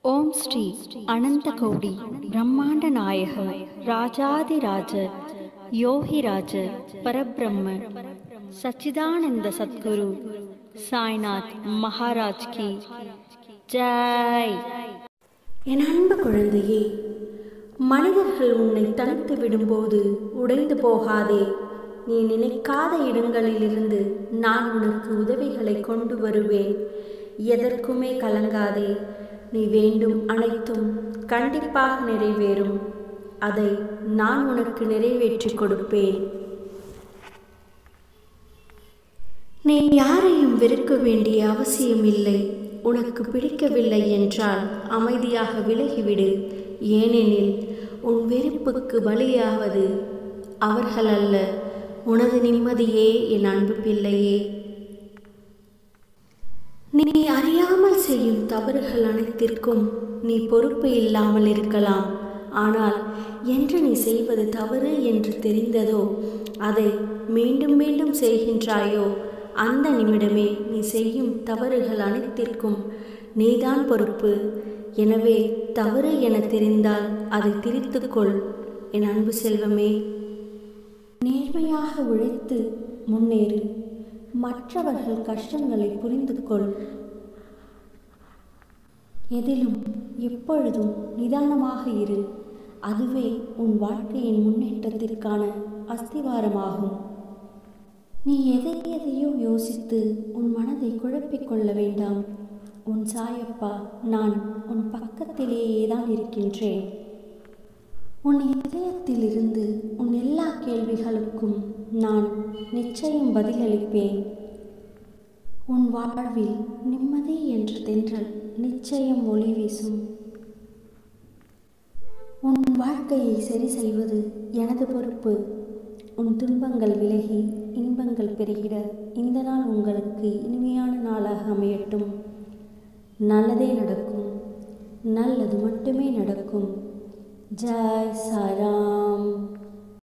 ஓம் ஸ்ரீ அனந்த கோடி பிரம்மாண்ட நாயக ராஜாதிராஜ யோகிராஜ பரபிரம்ம சச்சிதானந்த சத்குரு சாய்நாத் மகாராஜ் கி ஜெய் என் அன்பு குழந்தையே மனிதர்கள் உன்னை தனித்து விடும்போது உடைந்து போகாதே நீ நினைக்காத இடங்களிலிருந்து நான் உனக்கு உதவிகளை கொண்டு வருவேன் எதற்குமே கலங்காதே நீ வேண்டும் அனைத்தும் கண்டிப்பாக நிறைவேறும் அதை நான் உனக்கு நிறைவேற்றி கொடுப்பேன் நீ யாரையும் வெறுக்க வேண்டிய அவசியமில்லை உனக்கு பிடிக்கவில்லை என்றால் அமைதியாக விலகிவிடு ஏனெனில் உன் வெறுப்புக்கு பலியாவது அவர்கள் அல்ல உனது நிம்மதியே என் அன்பு பிள்ளையே நீ அறியாமல் செய்யும் தவறுகள் அனைத்திற்கும் நீ பொறுப்பு இல்லாமல் இருக்கலாம் ஆனால் என்று நீ செய்வது தவறு என்று தெரிந்ததோ அதை மீண்டும் மீண்டும் செய்கின்றாயோ அந்த நிமிடமே நீ செய்யும் தவறுகள் அனைத்திற்கும் நீதான் பொறுப்பு எனவே தவறு என தெரிந்தால் அதை திரித்துக்கொள் என் அன்பு செல்வமே நேர்மையாக உழைத்து முன்னேறு மற்றவர்கள் கஷ்டங்களை புரிந்து கொள் எதிலும் எப்பொழுதும் நிதானமாக இரு அதுவே உன் வாழ்க்கையின் முன்னேற்றத்திற்கான அஸ்திவாரமாகும் நீ எதை எதையோ யோசித்து உன் மனதை குழப்பிக் கொள்ள வேண்டாம் உன் சாயப்பா நான் உன் பக்கத்திலேயே தான் இருக்கின்றேன் உன் இதயத்திலிருந்து உன் எல்லா கேள்விகளுக்கும் நான் நிச்சயம் பதிலளிப்பேன் உன் வாழ்வில் நிம்மதி என்ற தென்றல் நிச்சயம் ஒளி வீசும் உன் வாழ்க்கையை சரி செய்வது எனது பொறுப்பு உன் துன்பங்கள் விலகி இன்பங்கள் பெருகிட இந்த நாள் உங்களுக்கு இனிமையான நாளாக அமையட்டும் நல்லதே நடக்கும் நல்லது மட்டுமே நடக்கும் ஜெய் சாராம்